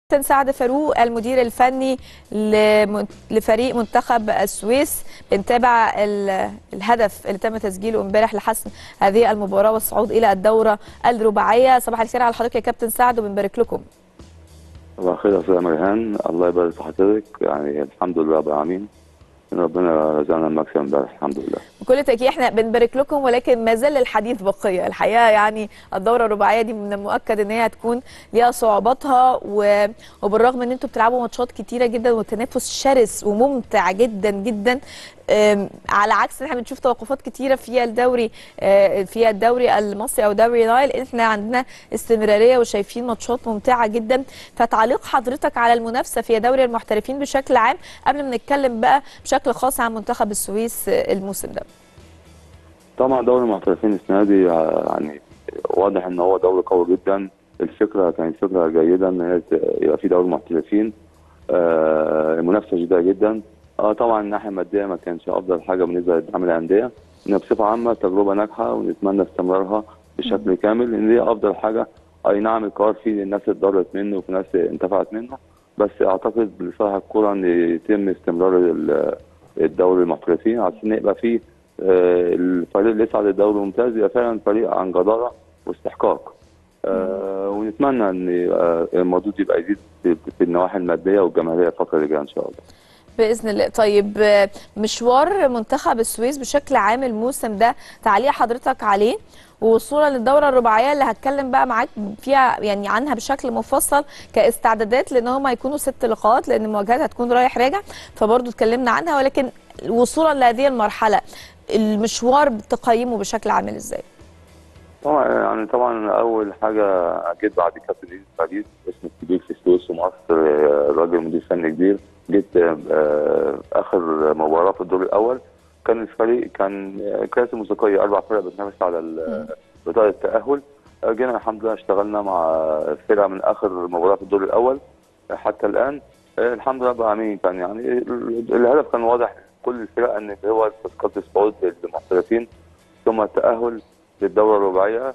كابتن سعد فاروق المدير الفني لمن- لفريق منتخب السويس بنتابع ال- الهدف اللي تم تسجيله امبارح لحسم هذه المباراه والصعود الى الدوره الرباعيه صباح الخير على حضرتك يا كابتن سعد وبنبارك لكم صباح الخير يا استاذ مرهان الله يبارك في حضرتك يعني الحمد لله رب العالمين ان ربنا رزقنا المكسب امبارح الحمد لله بكل تاكيد احنا بنبارك لكم ولكن ما زال الحديث بقيه الحقيقه يعني الدوره الرباعيه دي من المؤكد ان هي هتكون ليها صعوباتها و... وبالرغم ان انتم بتلعبوا ماتشات كتيره جدا والتنافس شرس وممتع جدا جدا أم، على عكس ان احنا بنشوف توقفات كتيره في الدوري آه، في الدوري المصري او دوري نايل احنا عندنا استمراريه وشايفين ماتشات ممتعه جدا فتعليق حضرتك على المنافسه في دوري المحترفين بشكل عام قبل ما نتكلم بقى بشكل خاص عن منتخب السويس آه، الموسم ده طبعا دوري المحترفين السنه دي يعني واضح ان هو دوري قوي جدا الفكره كانت فكره جيده ان هي ت- يبقى في دوري محترفين آه، المنافسه شديده جدا اه طبعا الناحيه الماديه ما كانش افضل حاجه بالنسبه لدعم الانديه ان بصفه عامه تجربه ناجحه ونتمنى استمرارها بشكل كامل ان دي افضل حاجه اي نعم القرار فيه الناس اتضرت منه وفي ناس انتفعت منه بس اعتقد لصالح الكره ان يتم استمرار ال- الدوري المحترفين عشان يبقى فيه آه، الفريق اللي يصعد الدوري الممتاز يبقى فعلا فريق عن جداره واستحقاق آه، ونتمنى ان آه، الموضوع يبقى يزيد في في النواحي الماديه والجماهيريه الفتره اللي جايه ان شاء الله باذن الله طيب آه، مشوار منتخب السويس بشكل عام الموسم ده تعليق حضرتك عليه ووصولا للدوره الرباعيه اللي هتكلم بقى معاك فيها يعني عنها بشكل مفصل كاستعدادات لان هم هيكونوا ست لقاءات لان المواجهات هتكون رايح راجع فبرضه اتكلمنا عنها ولكن وصولا لهذه المرحله المشوار تقيمه بشكل عامل ازاي؟ طبعا يعني طبعا اول حاجه جيت بعد كابتن ايد فريد اسم كبير في السويس ومصر آه، راجل مدير فني كبير جيت آه، اخر مباراه في الدور الاول كان الفريق كان آه، كانت موسيقيه اربع فرق بتنافس على ال- بطاقه التاهل آه، جينا الحمد لله اشتغلنا مع فرقه من اخر مباراه في الدور الاول آه، حتى الان آه، الحمد لله رب العالمين كان يعني ال- الهدف كان واضح كل الفرق ان هو تذكره الصعود للمحترفين ثم التاهل للدوره الرباعيه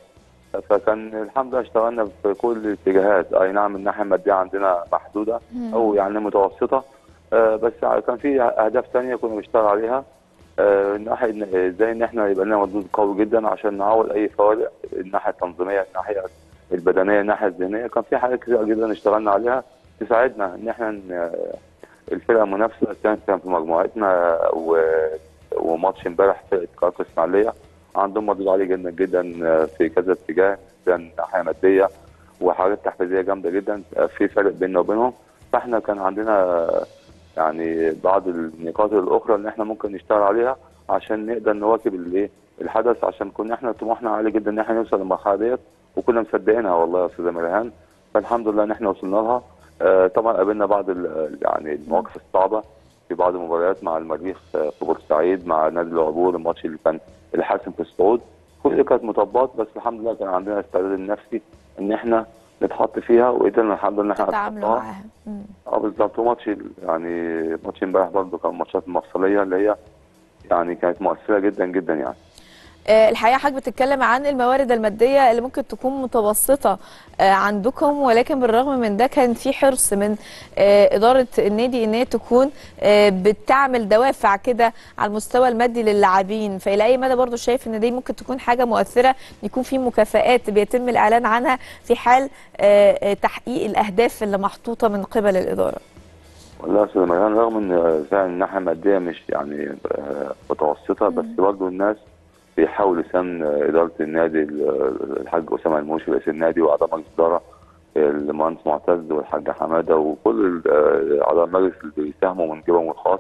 فكان الحمد لله اشتغلنا في كل الاتجاهات اي نعم الناحيه الماديه عندنا محدوده او يعني متوسطه آه، بس كان في اهداف ثانيه كنا بنشتغل عليها آه، الناحيه إن- ازاي ان احنا يبقى لنا مردود قوي جدا عشان نعوض اي فوارق الناحيه التنظيميه الناحيه البدنيه الناحيه الذهنيه كان في حاجات كتير جدا اشتغلنا عليها تساعدنا ان احنا ن- الفرقه المنافسه كانت كان في مجموعتنا و- وماتش امبارح فرقه قناه اسماعيليه عندهم مردود عالي جدا جدا في كذا اتجاه من ناحيه ماديه وحاجات تحفيزيه جامده جدا في فرق بيننا وبينهم فاحنا كان عندنا يعني بعض النقاط الاخرى اللي احنا ممكن نشتغل عليها عشان نقدر نواكب الايه الحدث عشان كنا احنا طموحنا عالي جدا ان احنا نوصل للمرحله ديت وكنا مصدقينها والله يا استاذ مريهان فالحمد لله ان احنا وصلنا لها آه، طبعا قابلنا بعض ال- يعني المواقف الصعبه في بعض المباريات مع المريخ آه، في بورسعيد مع نادي العبور الماتش اللي كان الحاسم في الصعود كل دي كانت مطبات بس الحمد لله كان عندنا استعداد النفسي ان احنا نتحط فيها وقدرنا الحمد لله ان احنا تتعاملوا نتخطاها. معاها مم. اه بالظبط وماتش ال- يعني ماتش امبارح برضه كان ماتشات مفصليه اللي هي يعني كانت مؤثره جدا جدا يعني آه، الحقيقه حضرتك بتتكلم عن الموارد الماديه اللي ممكن تكون متوسطه آه، عندكم ولكن بالرغم من ده كان في حرص من آه، اداره النادي ان هي تكون آه، بتعمل دوافع كده على المستوى المادي للاعبين فالى اي مدى برضو شايف ان دي ممكن تكون حاجه مؤثره يكون في مكافآت بيتم الاعلان عنها في حال آه، آه، تحقيق الاهداف اللي محطوطه من قبل الاداره والله يا استاذ مريان رغم ان فعلا الناحيه الماديه مش يعني آه، متوسطه بس برضه الناس بيحاولوا سمن اداره النادي ال- الحاج اسامه الموشي رئيس النادي واعضاء مجلس الاداره المهندس معتز والحاج حماده وكل ال- آه، اعضاء المجلس اللي بيساهموا من جيبهم الخاص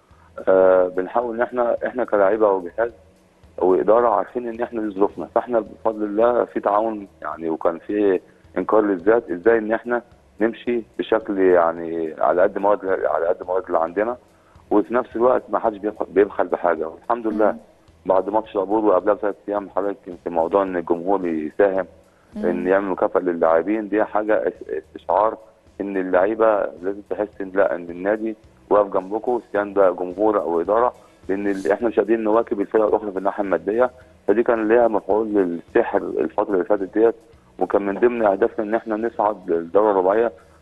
آه، بنحاول ان احنا احنا كلاعيبه وجهاز واداره عارفين ان احنا دي ظروفنا فاحنا بفضل الله في تعاون يعني وكان في انكار للذات ازاي ان احنا نمشي بشكل يعني على قد مواد على قد المواد اللي عندنا وفي نفس الوقت ما حدش بيبخل- بيبخل بحاجه والحمد لله بعد ماتش العبور وقبلها بثلاث ايام حضرتك يمكن موضوع ان الجمهور يساهم ان يعمل مكافاه للاعبين دي حاجه اس- استشعار ان اللعيبه لازم تحس ان لا ان النادي واقف جنبكم سواء ده جمهور او اداره لان ال- احنا مش قادرين نواكب الفرق الاخرى في الناحيه الماديه فدي كان ليها مفعول للسحر الفتره اللي فاتت ديت وكان من ضمن اهدافنا ان احنا نصعد للدوره الرباعيه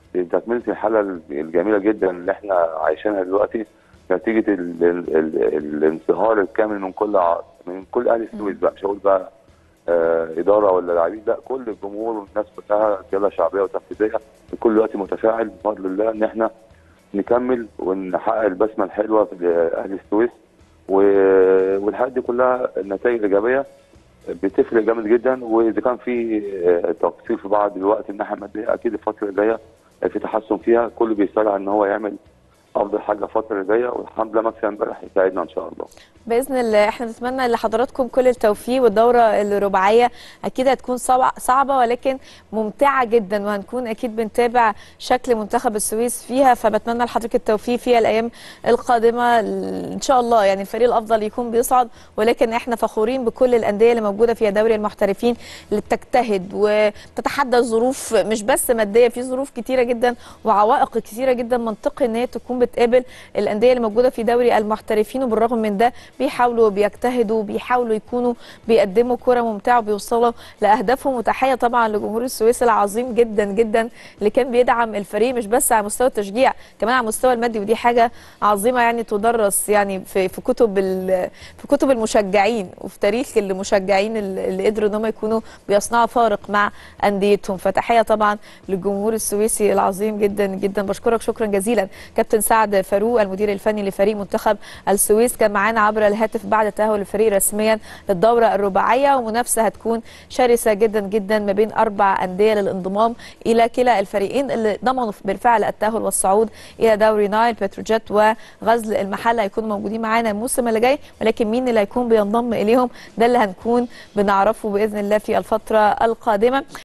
تكمله الحاله الجميله جدا اللي احنا عايشينها دلوقتي نتيجه ال ال ال الانصهار الكامل من كل ع- من كل اهل السويس بقى مش هقول بقى آه اداره ولا لاعبين لا كل الجمهور والناس كلها رجاله شعبيه وتنفيذيه الكل دلوقتي متفاعل بفضل الله ان احنا نكمل ونحقق البسمه الحلوه في اهل السويس و- والحاجات دي كلها نتائج ايجابيه بتفرق جامد جدا واذا كان في آه، تقصير في بعض الوقت من الناحيه الماديه اكيد الفتره الجايه في تحسن فيها كله بيسارع ان هو يعمل افضل حاجه الفتره الجايه والحمد لله مكسب امبارح يساعدنا ان شاء الله باذن الله احنا بنتمنى لحضراتكم كل التوفيق والدوره الرباعيه اكيد هتكون صعبه صعبه ولكن ممتعه جدا وهنكون اكيد بنتابع شكل منتخب السويس فيها فبتمنى لحضرتك التوفيق فيها الايام القادمه ان شاء الله يعني الفريق الافضل يكون بيصعد ولكن احنا فخورين بكل الانديه اللي موجوده فيها دوري المحترفين اللي بتجتهد وتتحدى الظروف مش بس ماديه في ظروف كتيره جدا وعوائق كتيره جدا منطقي ان هي تكون بتقابل الانديه اللي موجوده في دوري المحترفين وبالرغم من ده بيحاولوا بيجتهدوا بيحاولوا يكونوا بيقدموا كره ممتعه وبيوصلوا لاهدافهم وتحيه طبعا لجمهور السويس العظيم جدا جدا اللي كان بيدعم الفريق مش بس على مستوى التشجيع كمان على المستوى المادي ودي حاجه عظيمه يعني تدرس يعني في في كتب ال- في كتب المشجعين وفي تاريخ المشجعين اللي اللي قدروا ان هم يكونوا بيصنعوا فارق مع انديتهم فتحيه طبعا للجمهور السويسي العظيم جدا جدا بشكرك شكرا جزيلا كابتن سعد فاروق المدير الفني لفريق منتخب السويس كان معانا عبر الهاتف بعد تاهل الفريق رسميا للدوره الرباعيه ومنافسه هتكون شرسه جدا جدا ما بين اربع انديه للانضمام الى كلا الفريقين اللي ضمنوا بالفعل التاهل والصعود الى دوري نايل بتروجيت وغزل المحله هيكونوا موجودين معانا الموسم اللي جاي ولكن مين اللي هيكون بينضم اليهم ده اللي هنكون بنعرفه باذن الله في الفتره القادمه